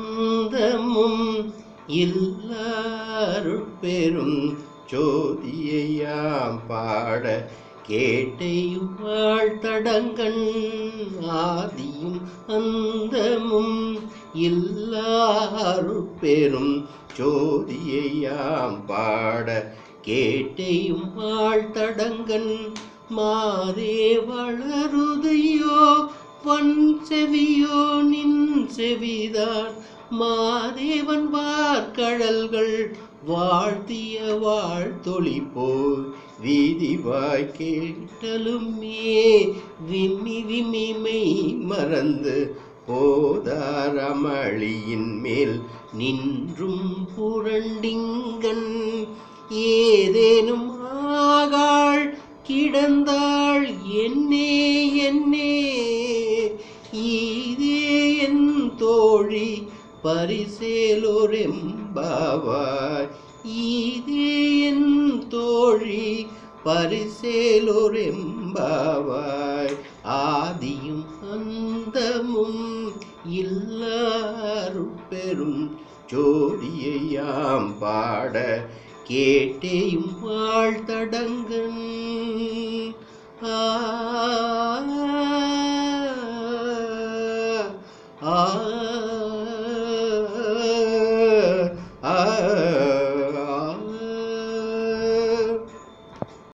அந்தமும் இல்லாருட் பெரும் ஜோதியையாம் பாட கேட்டையும் வாழ்த்தடங்கண் ஆதியும் அந்தமும் இல்லாருட் பெரும் ஜோதியையாம் பாட கேட்டையும் வாழ்த்தடங்கன் மாதே வளருதையோ பன் செவியோ நின் செவிதான் மாதேவன் வார்கழல்கள் வாழ்த்திய வாழ்த்தொளி போய் வீதிவாய் கேட்டலுமே விம்மி விம்மிமை மறந்து போதாரமளியின் மேல் நின்றும் புரண்டிங்கன் ஏதேனும் ஆகாள் கிடந்தாள் என்னே என்னே ஈதே என் தோழி பரிசேலோரெம்பாவாய் ஈதே என் தோழி பரிசேலோரெம்பாவாய் ஆதியும் அந்தமும் இல்லாரு பெரும் ஜோடியையாம் பாட கேட்டேயும் வாழ்த்தடங்கன் ஆ ஆ